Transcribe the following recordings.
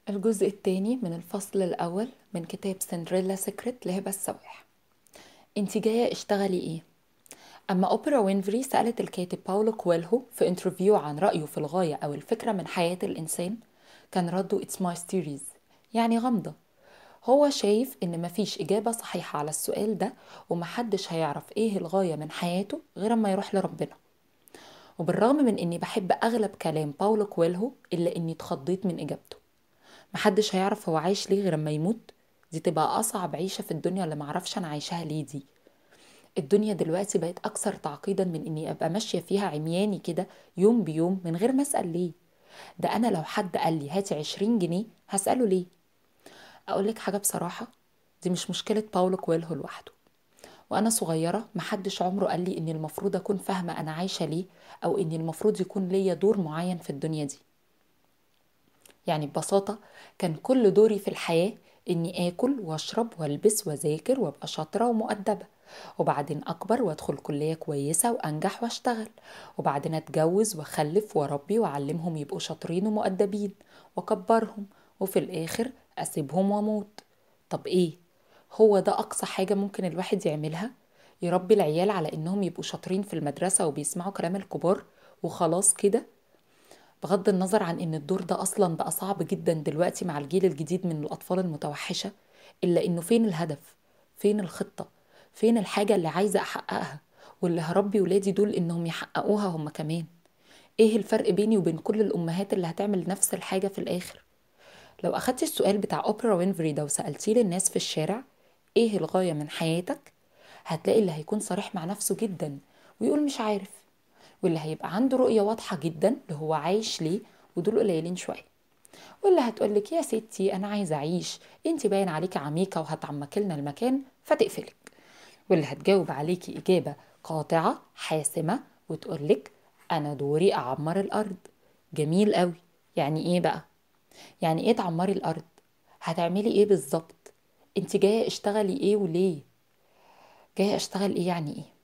الجزء الثاني من الفصل الأول من كتاب سندريلا سيكريت لهبة السواح انت جاية اشتغلي ايه؟ أما أوبرا وينفري سألت الكاتب باولو كويلهو في انترفيو عن رأيه في الغاية أو الفكرة من حياة الإنسان كان رده It's my series يعني غامضة هو شايف إن مفيش إجابة صحيحة على السؤال ده ومحدش هيعرف إيه الغاية من حياته غير أما يروح لربنا وبالرغم من إني بحب أغلب كلام باولو كويلهو إلا إني اتخضيت من إجابته محدش هيعرف هو عايش ليه غير اما يموت دي تبقى اصعب عيشه في الدنيا اللي معرفش انا عايشاها ليه دي الدنيا دلوقتي بقت اكثر تعقيدا من اني ابقى ماشيه فيها عمياني كده يوم بيوم من غير ما اسال ليه ده انا لو حد قال لي هاتي عشرين جنيه هساله ليه اقول لك حاجه بصراحه دي مش مشكله باولو كويلهو لوحده وانا صغيره محدش عمره قال لي اني المفروض اكون فاهمه انا عايشه ليه او اني المفروض يكون ليا دور معين في الدنيا دي يعني ببساطة كان كل دوري في الحياة إني آكل وأشرب وألبس وأذاكر وأبقى شاطرة ومؤدبة وبعدين أكبر وأدخل كلية كويسة وأنجح وأشتغل وبعدين أتجوز وأخلف وأربي وأعلمهم يبقوا شاطرين ومؤدبين وأكبرهم وفي الآخر أسيبهم وأموت طب إيه؟ هو ده أقصى حاجة ممكن الواحد يعملها؟ يربي العيال على إنهم يبقوا شاطرين في المدرسة وبيسمعوا كلام الكبار وخلاص كده بغض النظر عن ان الدور ده اصلا بقى صعب جدا دلوقتي مع الجيل الجديد من الاطفال المتوحشه الا انه فين الهدف فين الخطه فين الحاجه اللي عايزه احققها واللي هربي ولادي دول انهم يحققوها هم كمان ايه الفرق بيني وبين كل الامهات اللي هتعمل نفس الحاجه في الاخر لو اخدتي السؤال بتاع اوبرا وينفري ده وسالتيه للناس في الشارع ايه الغايه من حياتك هتلاقي اللي هيكون صريح مع نفسه جدا ويقول مش عارف واللي هيبقى عنده رؤية واضحة جدا اللي هو عايش ليه ودول قليلين شوية واللي هتقولك يا ستي أنا عايزة أعيش أنت باين عليكي عميقة وهتعمكي لنا المكان فتقفلك واللي هتجاوب عليكي إجابة قاطعة حاسمة وتقولك أنا دوري أعمر الأرض جميل قوي يعني إيه بقى؟ يعني إيه تعمري الأرض؟ هتعملي إيه بالظبط؟ أنت جاية اشتغلي إيه وليه؟ جاية اشتغل إيه يعني إيه؟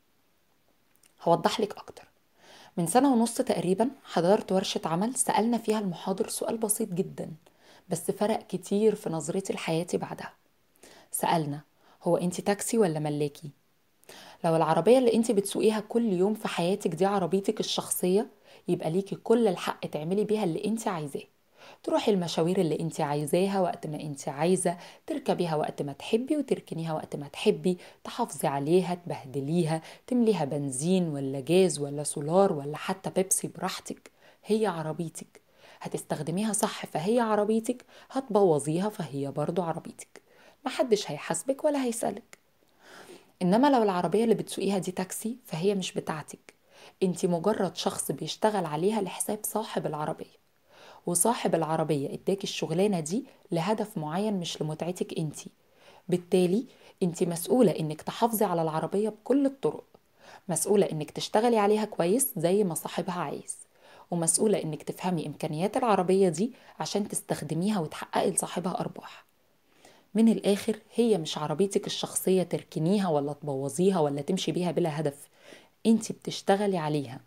هوضح لك أكتر من سنة ونص تقريبا حضرت ورشة عمل سألنا فيها المحاضر سؤال بسيط جدا بس فرق كتير في نظرتي لحياتي بعدها سألنا هو انت تاكسي ولا ملاكي؟ لو العربية اللي انت بتسوقيها كل يوم في حياتك دي عربيتك الشخصية يبقى ليكي كل الحق تعملي بيها اللي انت عايزاه تروحي المشاوير اللي انت عايزاها وقت ما انت عايزة تركبيها وقت ما تحبي وتركنيها وقت ما تحبي تحافظي عليها تبهدليها تمليها بنزين ولا جاز ولا سولار ولا حتى بيبسي براحتك هي عربيتك هتستخدميها صح فهي عربيتك هتبوظيها فهي برضو عربيتك محدش هيحاسبك ولا هيسألك إنما لو العربية اللي بتسوقيها دي تاكسي فهي مش بتاعتك انت مجرد شخص بيشتغل عليها لحساب صاحب العربيه وصاحب العربية اداك الشغلانة دي لهدف معين مش لمتعتك انتي بالتالي انتي مسؤولة انك تحافظي على العربية بكل الطرق مسؤولة انك تشتغلي عليها كويس زي ما صاحبها عايز ومسؤولة انك تفهمي امكانيات العربية دي عشان تستخدميها وتحققي لصاحبها ارباح من الاخر هي مش عربيتك الشخصية تركنيها ولا تبوظيها ولا تمشي بيها بلا هدف انتي بتشتغلي عليها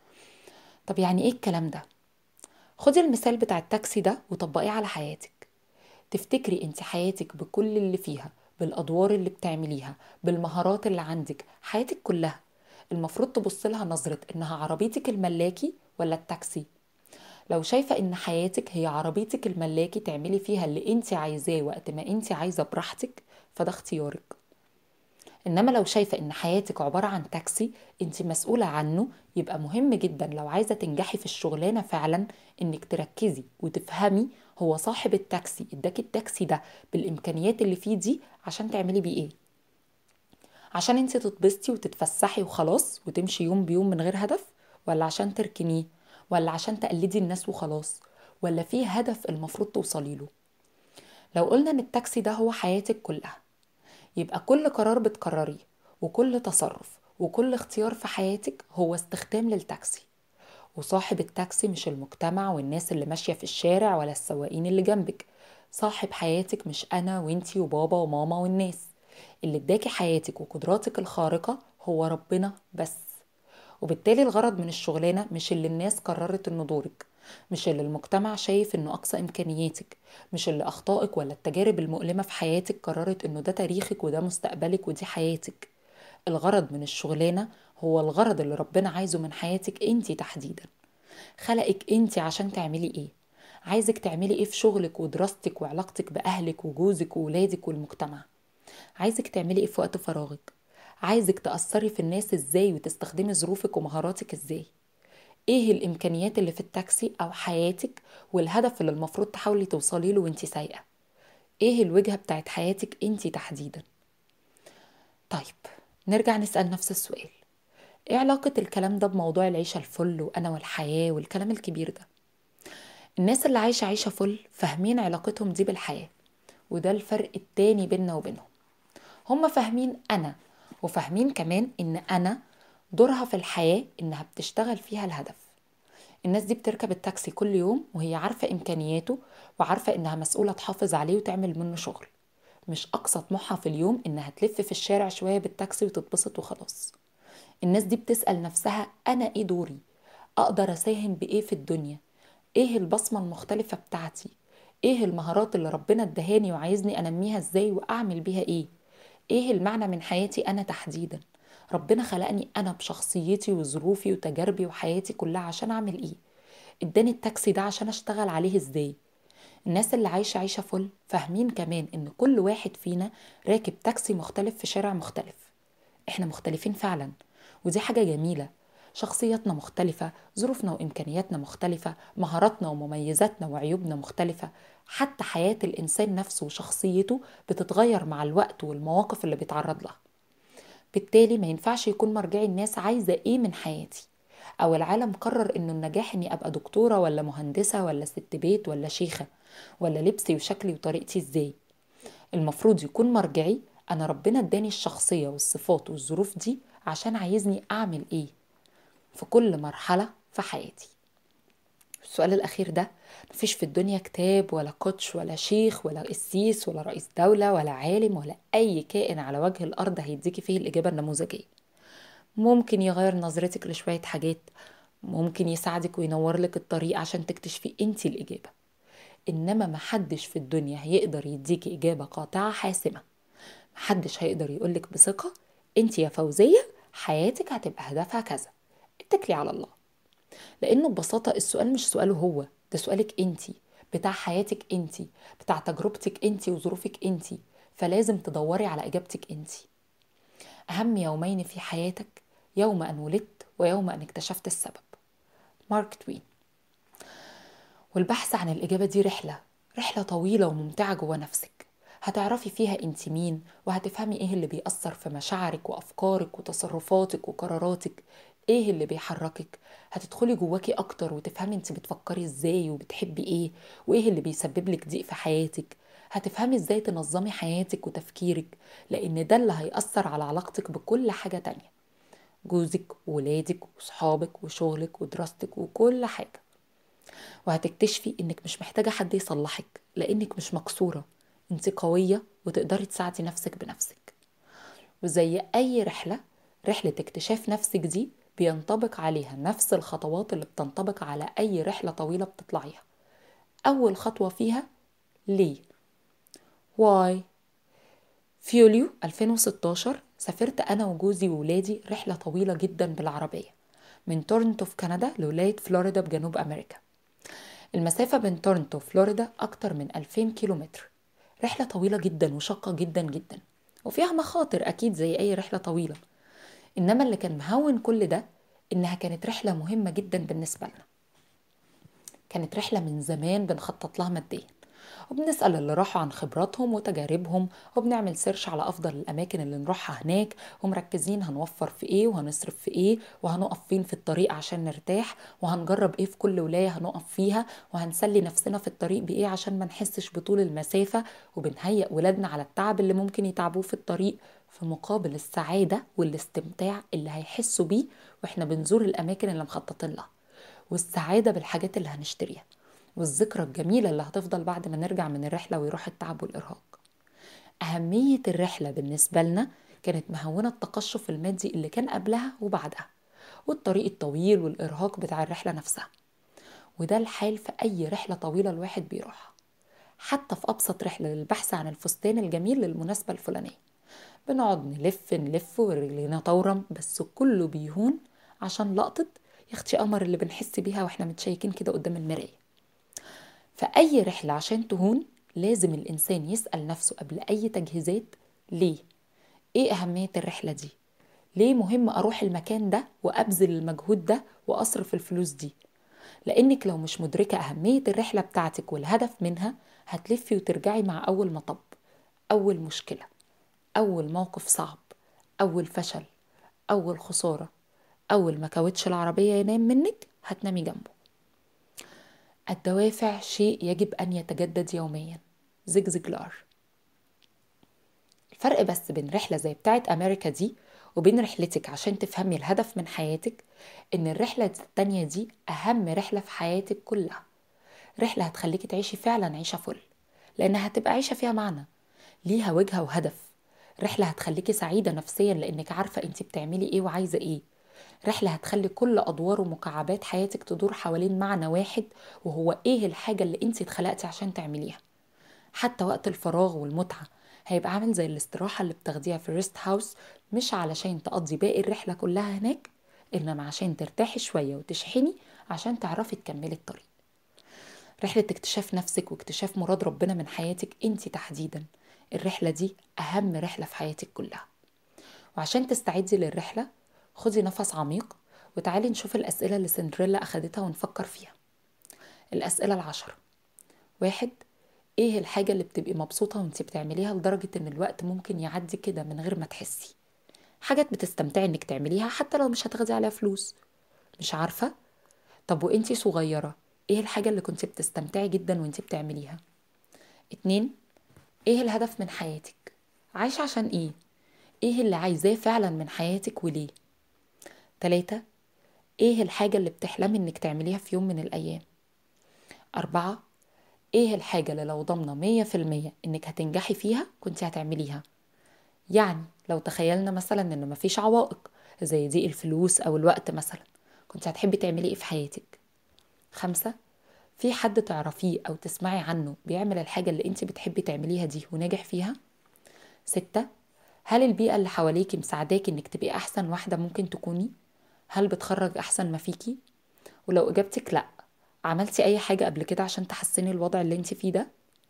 طب يعني ايه الكلام ده خدي المثال بتاع التاكسي ده وطبقيه على حياتك تفتكري انت حياتك بكل اللي فيها بالادوار اللي بتعمليها بالمهارات اللي عندك حياتك كلها المفروض تبص لها نظرة انها عربيتك الملاكي ولا التاكسي لو شايفة ان حياتك هي عربيتك الملاكي تعملي فيها اللي انت عايزاه وقت ما انت عايزة براحتك فده اختيارك انما لو شايفه ان حياتك عباره عن تاكسي انت مسؤوله عنه يبقى مهم جدا لو عايزه تنجحي في الشغلانه فعلا انك تركزي وتفهمي هو صاحب التاكسي اداك التاكسي ده بالامكانيات اللي فيه دي عشان تعملي بيه ايه عشان انت تتبسطي وتتفسحي وخلاص وتمشي يوم بيوم من غير هدف ولا عشان تركنيه ولا عشان تقلدي الناس وخلاص ولا في هدف المفروض توصلي له لو قلنا ان التاكسي ده هو حياتك كلها يبقى كل قرار بتقرريه وكل تصرف وكل اختيار في حياتك هو استخدام للتاكسي وصاحب التاكسي مش المجتمع والناس اللي ماشية في الشارع ولا السواقين اللي جنبك صاحب حياتك مش أنا وانتي وبابا وماما والناس اللي اداكي حياتك وقدراتك الخارقة هو ربنا بس وبالتالي الغرض من الشغلانة مش اللي الناس قررت انه دورك مش اللي المجتمع شايف انه اقصى امكانياتك مش اللي اخطائك ولا التجارب المؤلمة في حياتك قررت انه ده تاريخك وده مستقبلك ودي حياتك الغرض من الشغلانة هو الغرض اللي ربنا عايزه من حياتك انتي تحديدا خلقك انتي عشان تعملي ايه عايزك تعملي ايه في شغلك ودراستك وعلاقتك باهلك وجوزك وولادك والمجتمع عايزك تعملي ايه في وقت فراغك عايزك تأثري في الناس ازاي وتستخدمي ظروفك ومهاراتك ازاي ايه الامكانيات اللي في التاكسي او حياتك والهدف اللي المفروض تحاولي توصلي له وانتي سايقه ايه الوجهه بتاعت حياتك انتي تحديدا طيب نرجع نسال نفس السؤال ايه علاقه الكلام ده بموضوع العيشه الفل وانا والحياه والكلام الكبير ده الناس اللي عايشه عيشه فل فاهمين علاقتهم دي بالحياه وده الفرق التاني بيننا وبينهم هم فاهمين انا وفاهمين كمان ان انا دورها في الحياة إنها بتشتغل فيها الهدف الناس دي بتركب التاكسي كل يوم وهي عارفة إمكانياته وعارفة إنها مسؤولة تحافظ عليه وتعمل منه شغل مش أقصى طموحها في اليوم إنها تلف في الشارع شوية بالتاكسي وتتبسط وخلاص الناس دي بتسأل نفسها أنا إيه دوري أقدر أساهم بإيه في الدنيا إيه البصمة المختلفة بتاعتي إيه المهارات اللي ربنا ادهاني وعايزني أنميها إزاي وأعمل بيها إيه إيه المعنى من حياتي أنا تحديداً ربنا خلقني انا بشخصيتي وظروفي وتجاربي وحياتي كلها عشان اعمل ايه اداني التاكسي ده عشان اشتغل عليه ازاي الناس اللي عايشة عيشة فل فاهمين كمان ان كل واحد فينا راكب تاكسي مختلف في شارع مختلف احنا مختلفين فعلا ودي حاجة جميلة شخصياتنا مختلفة ظروفنا وإمكانياتنا مختلفة مهاراتنا ومميزاتنا وعيوبنا مختلفة حتى حياة الإنسان نفسه وشخصيته بتتغير مع الوقت والمواقف اللي بيتعرض لها بالتالي ما ينفعش يكون مرجعي الناس عايزة ايه من حياتي او العالم قرر انه النجاح اني ابقى دكتورة ولا مهندسة ولا ست بيت ولا شيخة ولا لبسي وشكلي وطريقتي ازاي المفروض يكون مرجعي انا ربنا اداني الشخصية والصفات والظروف دي عشان عايزني اعمل ايه في كل مرحلة في حياتي السؤال الأخير ده مفيش في الدنيا كتاب ولا كوتش ولا شيخ ولا قسيس ولا رئيس دولة ولا عالم ولا أي كائن على وجه الأرض هيديكي فيه الإجابة النموذجية ممكن يغير نظرتك لشوية حاجات ممكن يساعدك وينور لك الطريق عشان تكتشفي انت الإجابة إنما محدش في الدنيا هيقدر يديكي إجابة قاطعة حاسمة محدش هيقدر يقولك بثقة انت يا فوزية حياتك هتبقى هدفها كذا اتكلي على الله لانه ببساطه السؤال مش سؤاله هو ده سؤالك انت بتاع حياتك انت بتاع تجربتك انت وظروفك انت فلازم تدوري على اجابتك انت اهم يومين في حياتك يوم ان ولدت ويوم ان اكتشفت السبب مارك توين والبحث عن الاجابه دي رحله رحله طويله وممتعه جوه نفسك هتعرفي فيها انت مين وهتفهمي ايه اللي بيأثر في مشاعرك وافكارك وتصرفاتك وقراراتك ايه اللي بيحركك هتدخلي جواكي اكتر وتفهمي انت بتفكري ازاي وبتحبي ايه وايه اللي بيسبب لك ضيق في حياتك هتفهمي ازاي تنظمي حياتك وتفكيرك لان ده اللي هيأثر على علاقتك بكل حاجة تانية جوزك وولادك وصحابك وشغلك ودراستك وكل حاجة وهتكتشفي انك مش محتاجة حد يصلحك لانك مش مكسورة انت قوية وتقدري تساعدي نفسك بنفسك وزي اي رحلة رحلة اكتشاف نفسك دي بينطبق عليها نفس الخطوات اللي بتنطبق على أي رحلة طويلة بتطلعيها أول خطوة فيها ليه واي في يوليو 2016 سافرت أنا وجوزي وولادي رحلة طويلة جدا بالعربية من تورنتو في كندا لولاية فلوريدا بجنوب أمريكا المسافة بين تورنتو وفلوريدا أكتر من 2000 كيلومتر رحلة طويلة جدا وشاقة جدا جدا وفيها مخاطر أكيد زي أي رحلة طويلة إنما اللي كان مهون كل ده إنها كانت رحلة مهمة جدا بالنسبة لنا كانت رحلة من زمان بنخطط لها ماديا وبنسأل اللي راحوا عن خبراتهم وتجاربهم وبنعمل سيرش على أفضل الأماكن اللي نروحها هناك ومركزين هنوفر في إيه وهنصرف في إيه وهنقف فين في الطريق عشان نرتاح وهنجرب إيه في كل ولاية هنقف فيها وهنسلي نفسنا في الطريق بإيه عشان ما نحسش بطول المسافة وبنهيئ ولادنا على التعب اللي ممكن يتعبوه في الطريق في مقابل السعادة والاستمتاع اللي هيحسوا بيه واحنا بنزور الأماكن اللي مخططين لها والسعادة بالحاجات اللي هنشتريها والذكرى الجميلة اللي هتفضل بعد ما نرجع من الرحلة ويروح التعب والإرهاق أهمية الرحلة بالنسبة لنا كانت مهونة التقشف المادي اللي كان قبلها وبعدها والطريق الطويل والإرهاق بتاع الرحلة نفسها وده الحال في أي رحلة طويلة الواحد بيروحها حتى في أبسط رحلة للبحث عن الفستان الجميل للمناسبة الفلانية بنقعد نلف نلف ورجلينا تورم بس كله بيهون عشان لقطة يختي قمر اللي بنحس بيها واحنا متشيكين كده قدام المراية فأي رحلة عشان تهون لازم الإنسان يسأل نفسه قبل أي تجهيزات ليه؟ إيه أهمية الرحلة دي؟ ليه مهم أروح المكان ده وأبذل المجهود ده وأصرف الفلوس دي؟ لأنك لو مش مدركة أهمية الرحلة بتاعتك والهدف منها هتلفي وترجعي مع أول مطب أول مشكلة أول موقف صعب أول فشل أول خسارة أول ما كاوتش العربية ينام منك هتنامي جنبه الدوافع شيء يجب أن يتجدد يوميا زيج زيجلار الفرق بس بين رحلة زي بتاعة أمريكا دي وبين رحلتك عشان تفهمي الهدف من حياتك إن الرحلة التانية دي أهم رحلة في حياتك كلها رحلة هتخليكي تعيشي فعلا عيشة فل لأنها هتبقى عيشة فيها معنى ليها وجهة وهدف رحلة هتخليكي سعيدة نفسيا لأنك عارفة انت بتعملي ايه وعايزة ايه رحلة هتخلي كل أدوار ومكعبات حياتك تدور حوالين معنى واحد وهو ايه الحاجة اللي انت اتخلقتي عشان تعمليها حتى وقت الفراغ والمتعة هيبقى عامل زي الاستراحة اللي بتاخديها في الريست هاوس مش علشان تقضي باقي الرحلة كلها هناك إنما عشان ترتاحي شوية وتشحني عشان تعرفي تكملي الطريق رحلة اكتشاف نفسك واكتشاف مراد ربنا من حياتك انت تحديدا الرحلة دي أهم رحلة في حياتك كلها وعشان تستعدي للرحلة خدي نفس عميق وتعالي نشوف الأسئلة اللي سندريلا أخدتها ونفكر فيها الأسئلة العشرة واحد ايه الحاجة اللي بتبقي مبسوطة وانت بتعمليها لدرجة ان الوقت ممكن يعدي كده من غير ما تحسي حاجات بتستمتعي انك تعمليها حتى لو مش هتاخدي عليها فلوس مش عارفة طب وانتي صغيرة ايه الحاجة اللي كنت بتستمتعي جدا وانت بتعمليها اتنين ايه الهدف من حياتك عايشة عشان ايه ايه اللي عايزاه فعلا من حياتك وليه تلاتة ايه الحاجة اللي بتحلمي انك تعمليها في يوم من الايام اربعة ايه الحاجة اللي لو ضمنا مية في المية انك هتنجحي فيها كنت هتعمليها يعني لو تخيلنا مثلا ان مفيش عوائق زي ضيق الفلوس او الوقت مثلا كنت هتحبي تعملي ايه في حياتك خمسة في حد تعرفيه او تسمعي عنه بيعمل الحاجة اللي انت بتحبي تعمليها دي وناجح فيها ستة هل البيئة اللي حواليكي مساعداكي انك تبقي احسن واحدة ممكن تكوني هل بتخرج احسن ما فيكي ولو اجابتك لا عملتي اي حاجة قبل كده عشان تحسني الوضع اللي انت فيه ده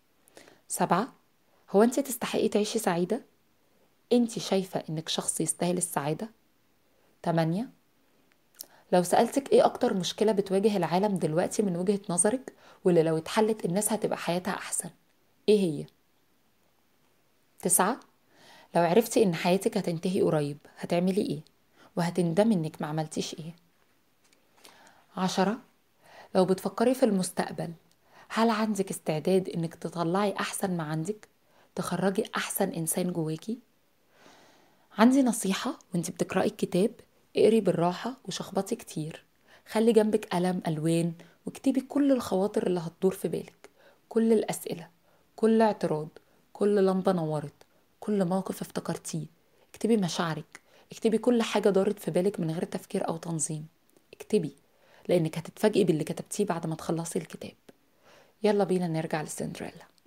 سبعة هو انت تستحقي تعيشي سعيدة انت شايفة انك شخص يستاهل السعادة تمانية لو سألتك ايه اكتر مشكلة بتواجه العالم دلوقتي من وجهة نظرك واللي لو اتحلت الناس هتبقى حياتها احسن ايه هي تسعة لو عرفتي ان حياتك هتنتهي قريب هتعملي ايه وهتندمي انك ما عملتيش ايه عشرة لو بتفكري في المستقبل هل عندك استعداد انك تطلعي احسن ما عندك تخرجي احسن انسان جواكي عندي نصيحة وانت بتقرأي الكتاب اقري بالراحة وشخبطي كتير خلي جنبك قلم ألوان واكتبي كل الخواطر اللي هتدور في بالك كل الأسئلة كل اعتراض كل لمبة نورت كل موقف افتكرتيه اكتبي مشاعرك اكتبي كل حاجة دارت في بالك من غير تفكير أو تنظيم اكتبي لأنك هتتفاجئي باللي كتبتيه بعد ما تخلصي الكتاب يلا بينا نرجع لسندريلا